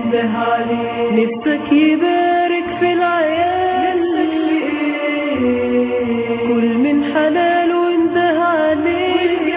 ينده عليك نفسك يبارك في العيال كل من حلال وانده عليك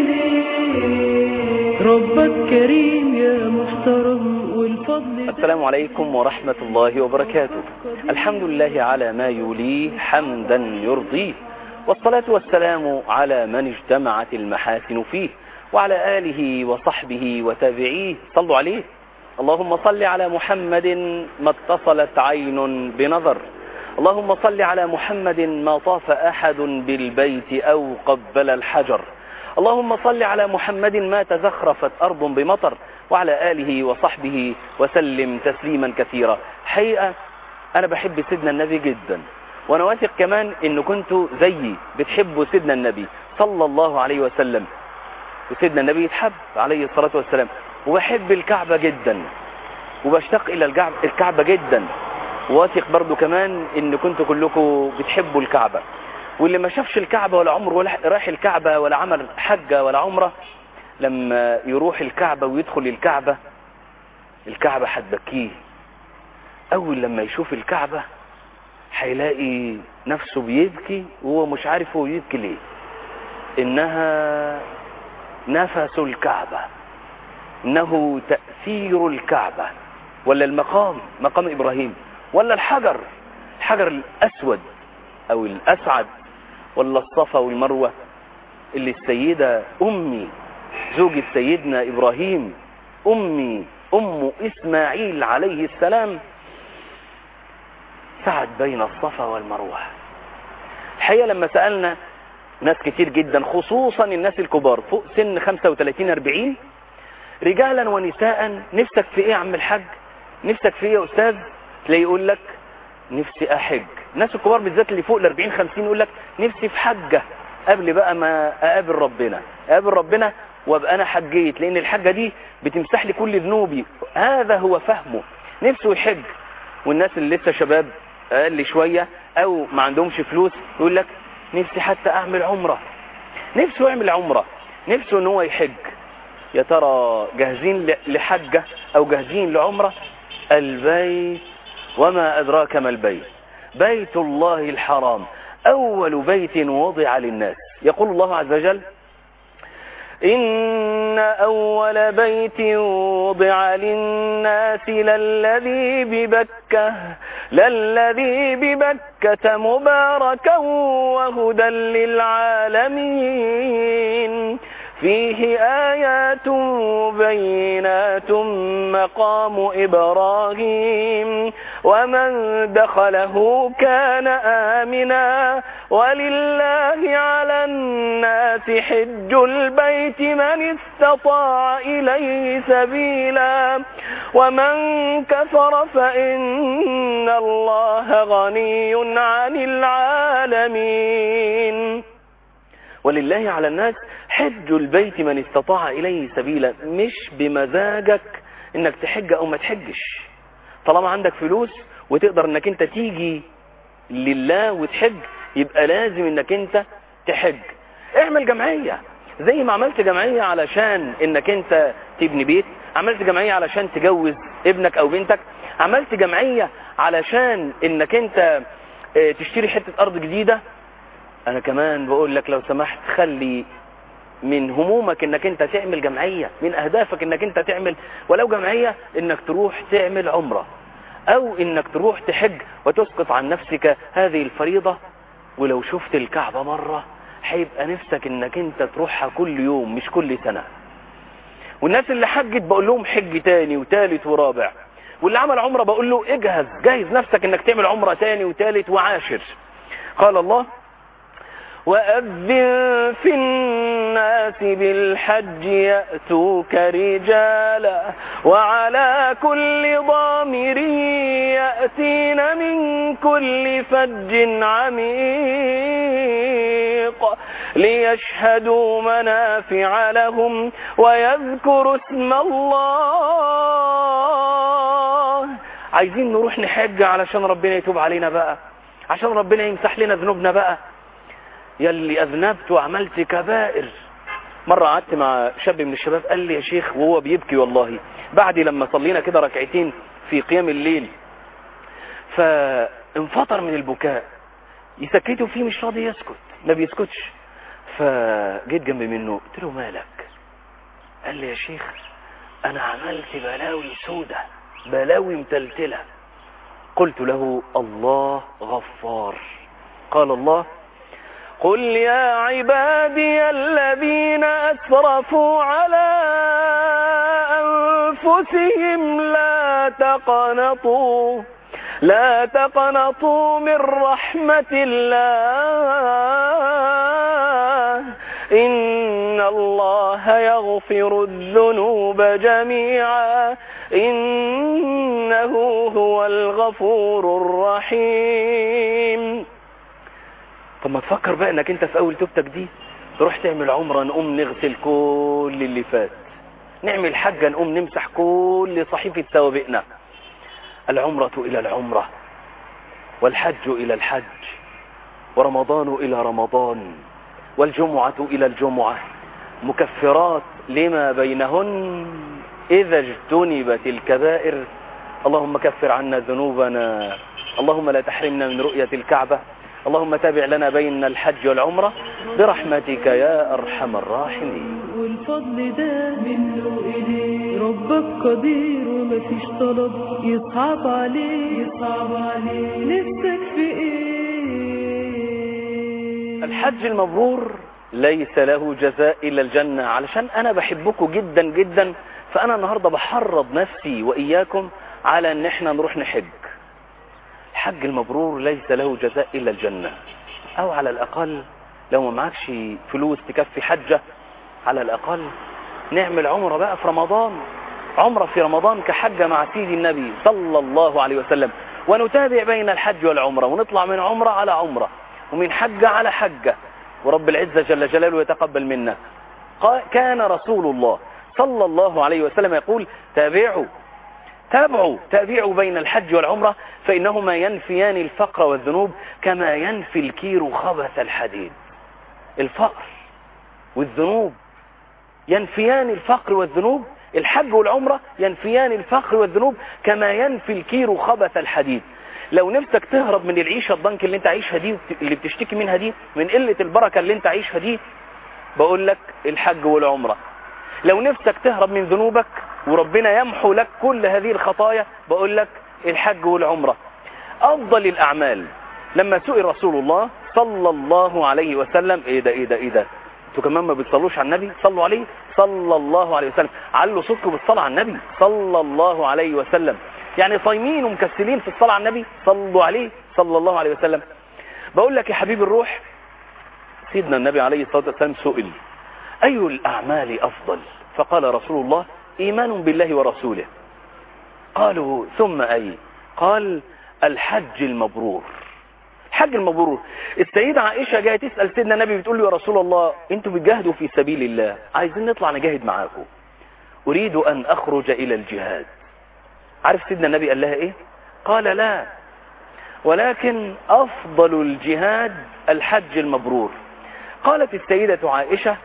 ربك كريم يا محترم والفضل السلام عليكم ورحمة الله وبركاته الحمد لله على ما يوليه حمدا يرضيه والصلاة والسلام على من اجتمعت المحاسن فيه وعلى آله وصحبه وتابعيه صلوا عليه اللهم صل على محمد ما اتصلت عين بنظر اللهم صل على محمد ما طاف أحد بالبيت أو قبل الحجر اللهم صل على محمد ما تزخرفت أرض بمطر وعلى آله وصحبه وسلم تسليما كثيرا حقيقة أنا بحب سيدنا النبي جدا وأنا واثق كمان إن كنتوا زيي بتحبوا سيدنا النبي صلى الله عليه وسلم وسيدنا النبي يتحب عليه الصلاة والسلام وبحب الكعبة جدا وبشتاق إلى الكعبة- الكعبة جدا واثق برضو كمان إن كنتوا كلكم بتحبوا الكعبة واللي ما شافش الكعبة ولا عمره ولا راح الكعبة ولا عمل حجة ولا عمرة لما يروح الكعبة ويدخل الكعبة الكعبة هتبكيه أول لما يشوف الكعبة هيلاقي نفسه بيبكي وهو مش عارف هو يبكي ليه إنها نفس الكعبة إنه تأثير الكعبة ولا المقام مقام إبراهيم ولا الحجر الحجر الأسود أو الأسعد ولا الصفا والمروة اللي السيدة أمي زوجة سيدنا إبراهيم أمي أم إسماعيل عليه السلام سعد بين الصفا والمروة الحقيقة لما سألنا ناس كتير جدا خصوصا الناس الكبار فوق سن 35-40 رجالا ونساء نفسك في ايه يا عم الحاج نفسك في ايه يا استاذ تلاقي يقول لك نفسي احج الناس الكبار بالذات اللي فوق ال 40 50 يقول لك نفسي في حجه قبل بقى ما اقابل ربنا اقابل ربنا وابقى انا حجيت لان الحجه دي بتمسح لي كل ذنوبي هذا هو فهمه نفسه يحج والناس اللي لسه شباب اقل شويه او ما عندهمش فلوس يقول لك نفسي حتى اعمل عمره نفسه يعمل عمره نفسه ان هو يحج يا ترى جاهزين ل- لحجة او جاهزين لعمرة البيت وما ادراك ما البيت بيت الله الحرام اول بيت وضع للناس يقول الله عز وجل إن أول بيت وضع للناس للذي ببكة للذي ببكة مباركا وهدى للعالمين فيه آيات بينات مقام إبراهيم ومن دخله كان آمنا ولله على الناس حج البيت من استطاع إليه سبيلا ومن كفر فإن الله غني عن العالمين ولله على الناس حج البيت من استطاع إليه سبيلا مش بمزاجك انك تحج او ما تحجش طالما عندك فلوس وتقدر انك انت تيجي لله وتحج يبقى لازم انك انت تحج اعمل جمعية زي ما عملت جمعية علشان انك انت تبني بيت عملت جمعية علشان تجوز ابنك او بنتك عملت جمعية علشان انك انت اه، تشتري حتة ارض جديدة انا كمان بقول لك لو سمحت خلي من همومك انك انت تعمل جمعية من اهدافك انك انت تعمل ولو جمعية انك تروح تعمل عمرة او انك تروح تحج وتسقط عن نفسك هذه الفريضة ولو شفت الكعبة مرة هيبقى نفسك انك انت تروحها كل يوم مش كل سنة والناس اللي حجت بقول لهم حج تاني وتالت ورابع واللي عمل عمرة بقول له اجهز جهز نفسك انك تعمل عمرة تاني وتالت وعاشر قال الله وأذن في الناس بالحج يأتوك رجالا وعلى كل ضامر يأتين من كل فج عميق ليشهدوا منافع لهم ويذكروا اسم الله عايزين نروح نحج علشان ربنا يتوب علينا بقى عشان ربنا يمسح لنا ذنوبنا بقى يلي أذنبت وعملت كبائر مرة قعدت مع شاب من الشباب قال لي يا شيخ وهو بيبكي والله بعد لما صلينا كده ركعتين في قيام الليل فانفطر من البكاء يسكته فيه مش راضي يسكت ما بيسكتش فجيت جنب منه قلت له مالك قال لي يا شيخ انا عملت بلاوي سودة بلاوي متلتلة قلت له الله غفار قال الله قل يا عبادي الذين أسرفوا على أنفسهم لا تقنطوا لا تقنطوا من رحمة الله إن الله يغفر الذنوب جميعا إنه هو الغفور الرحيم طب ما تفكر بقى انك انت في اول توبتك دي تروح تعمل عمره نقوم نغسل كل اللي فات نعمل حجه نقوم نمسح كل صحيفه سوابقنا العمره الى العمره والحج الى الحج ورمضان الى رمضان والجمعه الى الجمعه مكفرات لما بينهن اذا اجتنبت الكبائر اللهم كفر عنا ذنوبنا اللهم لا تحرمنا من رؤيه الكعبه اللهم تابع لنا بين الحج والعمرة برحمتك يا أرحم الراحمين والفضل ده منه إليه ربك قدير ومفيش طلب يصعب عليه يصعب عليه نفسك في ايه الحج المبرور ليس له جزاء إلا الجنة علشان أنا بحبكم جدا جدا فأنا النهاردة بحرض نفسي وإياكم على أن احنا نروح نحج الحج المبرور ليس له جزاء إلا الجنة أو على الأقل لو ما معكش فلوس تكفي حجة على الأقل نعمل عمرة بقى في رمضان عمرة في رمضان كحجة مع سيدي النبي صلى الله عليه وسلم ونتابع بين الحج والعمرة ونطلع من عمرة على عمرة ومن حجة على حجة ورب العزة جل جلاله يتقبل منا كان رسول الله صلى الله عليه وسلم يقول تابعوا تابعوا تابعوا بين الحج والعمرة فإنهما ينفيان الفقر والذنوب كما ينفي الكير خبث الحديد الفقر والذنوب ينفيان الفقر والذنوب الحج والعمرة ينفيان الفقر والذنوب كما ينفي الكير خبث الحديد لو نفسك تهرب من العيشة الضنك اللي انت عايشها دي اللي بتشتكي منها دي من قلة البركة اللي انت عايشها دي بقول لك الحج والعمرة لو نفسك تهرب من ذنوبك وربنا يمحو لك كل هذه الخطايا بقول لك الحج والعمرة أفضل الأعمال لما سئل رسول الله صلى الله عليه وسلم ايه ده ايه ده ايه ده انتوا كمان ما بتصلوش على النبي صلوا عليه صلى الله عليه وسلم علوا صوتكم بالصلاة على النبي صلى الله عليه وسلم يعني صايمين ومكسلين في الصلاة على النبي صلوا عليه صلى الله عليه وسلم بقول لك يا حبيب الروح سيدنا النبي عليه الصلاة والسلام سئل أي الأعمال أفضل فقال رسول الله إيمان بالله ورسوله قالوا ثم أي قال الحج المبرور الحج المبرور السيدة عائشة جاية تسأل سيدنا النبي بتقول له يا رسول الله انتوا بتجاهدوا في سبيل الله عايزين نطلع نجاهد معاكم أريد أن أخرج إلى الجهاد عارف سيدنا النبي قال لها إيه قال لا ولكن أفضل الجهاد الحج المبرور قالت السيدة عائشة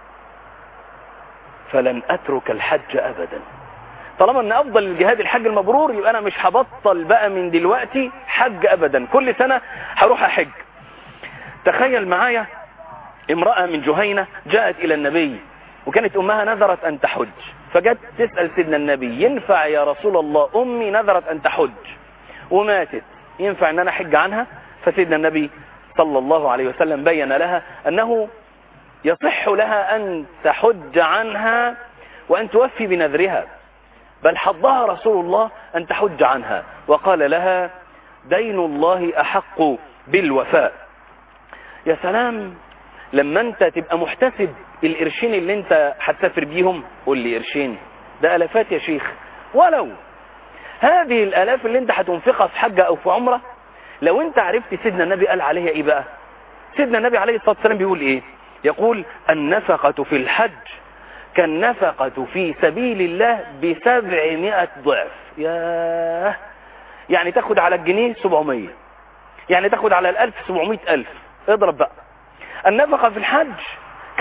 فلن أترك الحج أبدا طالما ان افضل الجهاد الحج المبرور يبقى انا مش هبطل بقى من دلوقتي حج ابدا كل سنة هروح احج تخيل معايا امرأة من جهينة جاءت الى النبي وكانت امها نذرت ان تحج فجت تسأل سيدنا النبي ينفع يا رسول الله امي نذرت ان تحج وماتت ينفع ان انا احج عنها فسيدنا النبي صلى الله عليه وسلم بين لها انه يصح لها ان تحج عنها وان توفي بنذرها بل حضها رسول الله أن تحج عنها وقال لها دين الله أحق بالوفاء يا سلام لما انت تبقى محتسب القرشين اللي انت هتسافر بيهم قول لي قرشين ده ألفات يا شيخ ولو هذه الألاف اللي انت هتنفقها في حجة أو في عمرة لو انت عرفت سيدنا النبي قال عليها ايه بقى سيدنا النبي عليه الصلاة والسلام بيقول ايه يقول النفقة في الحج كالنفقة في سبيل الله بسبعمائة ضعف ياه يعني تاخد على الجنيه سبعمية يعني تاخد على الألف سبعمائة ألف اضرب بقى النفقة في الحج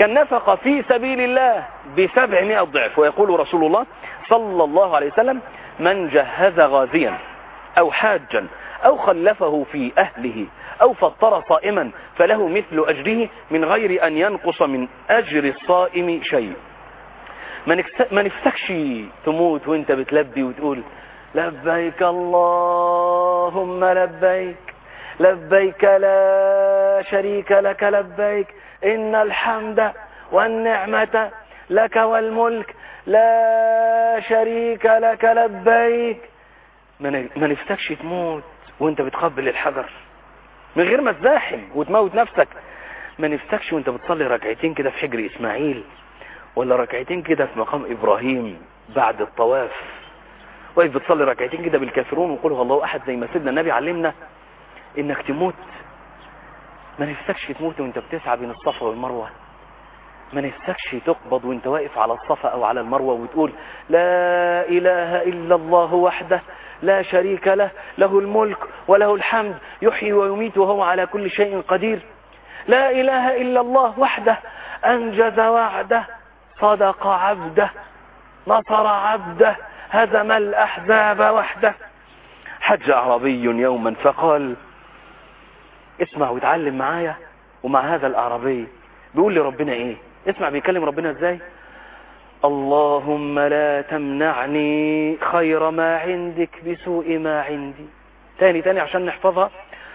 كالنفقة في سبيل الله بسبعمائة ضعف ويقول رسول الله صلى الله عليه وسلم من جهز غازيا أو حاجا أو خلفه في أهله أو فطر صائما فله مثل أجره من غير أن ينقص من أجر الصائم شيء ما نفسكش تموت وانت بتلبي وتقول لبيك اللهم لبيك لبيك لا شريك لك لبيك إن الحمد والنعمة لك والملك لا شريك لك لبيك ما نفسكش تموت وانت بتقبل الحجر من غير ما تزاحم وتموت نفسك ما نفسكش وانت بتصلي ركعتين كده في حجر اسماعيل ولا ركعتين كده في مقام ابراهيم بعد الطواف واقف بتصلي ركعتين كده بالكافرون وقول هو الله احد زي ما سيدنا النبي علمنا انك تموت ما نفسكش تموت وانت بتسعى بين الصفا والمروه ما نفسكش تقبض وانت واقف على الصفا او على المروه وتقول لا اله الا الله وحده لا شريك له له الملك وله الحمد يحيي ويميت وهو على كل شيء قدير لا إله إلا الله وحده أنجز وعده صدق عبده نصر عبده هزم الأحزاب وحده حج أعرابي يوما فقال اسمع وتعلم معايا ومع هذا الأعرابي بيقول لي ربنا ايه اسمع بيكلم ربنا ازاي اللهم لا تمنعني خير ما عندك بسوء ما عندي تاني تاني عشان نحفظها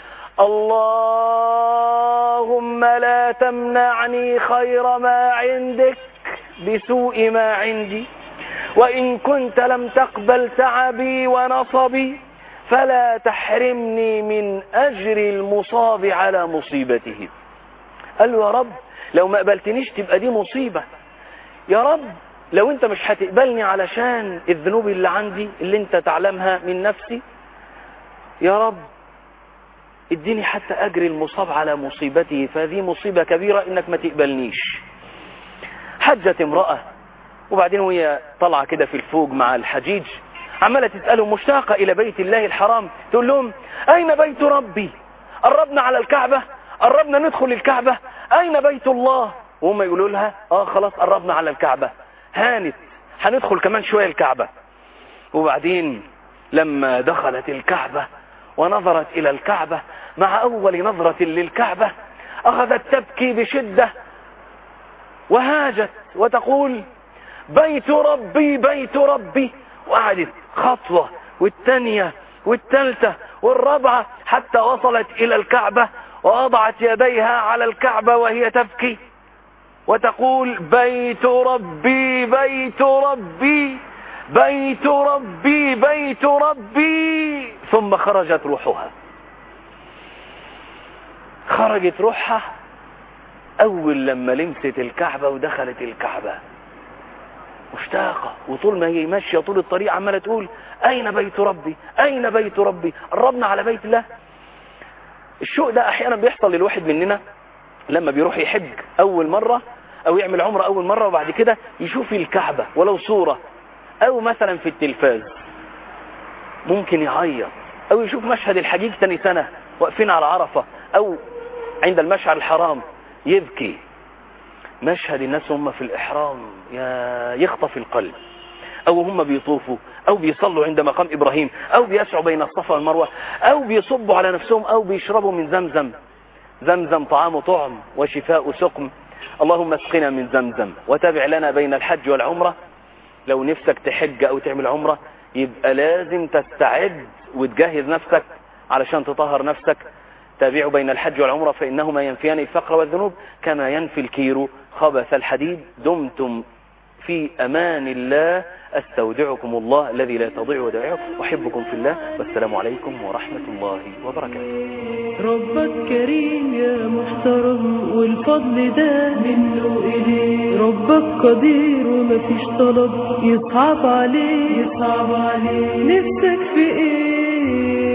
اللهم لا تمنعني خير ما عندك بسوء ما عندي وإن كنت لم تقبل تعبي ونصبي فلا تحرمني من أجر المصاب على مصيبته قال له يا رب لو ما قبلتنيش تبقى دي مصيبة يا رب لو انت مش هتقبلني علشان الذنوب اللي عندي اللي انت تعلمها من نفسي يا رب اديني حتى اجر المصاب على مصيبته فهذه مصيبة كبيرة انك ما تقبلنيش حجت امرأة وبعدين وهي طالعة كده في الفوق مع الحجيج عمالة تسألهم مشتاقة الى بيت الله الحرام تقول لهم اين بيت ربي قربنا على الكعبة قربنا ندخل الكعبة اين بيت الله وهم يقولوا لها اه خلاص قربنا على الكعبة هانت هندخل كمان شوية الكعبة وبعدين لما دخلت الكعبة ونظرت إلى الكعبة مع أول نظرة للكعبة أخذت تبكي بشدة وهاجت وتقول بيت ربي بيت ربي وقعدت خطوة والثانية والثالثة والرابعة حتى وصلت إلى الكعبة ووضعت يديها على الكعبة وهي تبكي وتقول بيت ربي بيت ربي بيت ربي بيت ربي ثم خرجت روحها خرجت روحها اول لما لمست الكعبة ودخلت الكعبة مشتاقة وطول ما هي ماشية طول الطريق عمالة تقول اين بيت ربي اين بيت ربي قربنا على بيت الله الشوق ده احيانا بيحصل للواحد مننا لما بيروح يحج اول مرة او يعمل عمره اول مرة وبعد كده يشوف الكعبة ولو صورة او مثلا في التلفاز ممكن يعيط او يشوف مشهد الحجيج تاني سنة واقفين على عرفة او عند المشعر الحرام يبكي مشهد الناس هم في الاحرام يا يخطف القلب او هم بيطوفوا او بيصلوا عند مقام ابراهيم او بيسعوا بين الصفا والمروة او بيصبوا على نفسهم او بيشربوا من زمزم زمزم طعام طعم وشفاء سقم اللهم اسقنا من زمزم وتابع لنا بين الحج والعمرة لو نفسك تحج او تعمل عمرة يبقى لازم تستعد وتجهز نفسك علشان تطهر نفسك تابعوا بين الحج والعمرة فإنهما ينفيان الفقر والذنوب كما ينفي الكير خبث الحديد دمتم في أمان الله أستودعكم الله الذي لا تضيع ودائعه أحبكم في الله والسلام عليكم ورحمة الله وبركاته ربك كريم يا محترم والفضل ده منه إليه ربك قدير ومفيش طلب يصعب عليه يصعب عليه نفسك في ايه